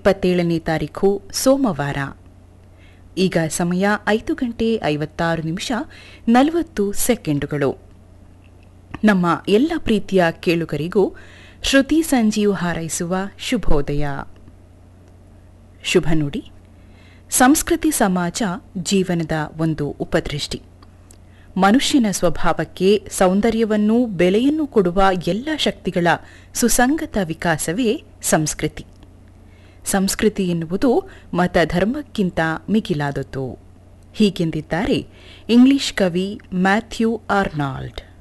ಇಪ್ಪತ್ತೇಳನೇ ತಾರೀಖು ಸೋಮವಾರ ಈಗ ಸಮಯ ಐದು ಗಂಟೆ ಐವತ್ತಾರು ನಿಮಿಷ ನಲವತ್ತು ಸೆಕೆಂಡುಗಳು ನಮ್ಮ ಎಲ್ಲ ಪ್ರೀತಿಯ ಕೇಳುಗರಿಗೂ ಶ್ರುತಿ ಸಂಜೀವ್ ಹಾರೈಸುವ ಶುಭೋದಯ ಶುಭ ನುಡಿ ಸಂಸ್ಕೃತಿ ಸಮಾಜ ಜೀವನದ ಒಂದು ಉಪದೃಷ್ಟಿ ಮನುಷ್ಯನ ಸ್ವಭಾವಕ್ಕೆ ಸೌಂದರ್ಯವನ್ನೂ ಬೆಲೆಯನ್ನು ಕೊಡುವ ಎಲ್ಲ ಶಕ್ತಿಗಳ ಸುಸಂಗತ ವಿಕಾಸವೇ ಸಂಸ್ಕೃತಿ ಸಂಸ್ಕೃತಿ ಎನ್ನುವುದು ಮತಧರ್ಮಕ್ಕಿಂತ ಮಿಗಿಲಾದದ್ದು ಹೀಗೆಂದಿದ್ದಾರೆ ಇಂಗ್ಲಿಷ್ ಕವಿ ಮ್ಯಾಥ್ಯೂ ಆರ್ನಾಲ್ಡ್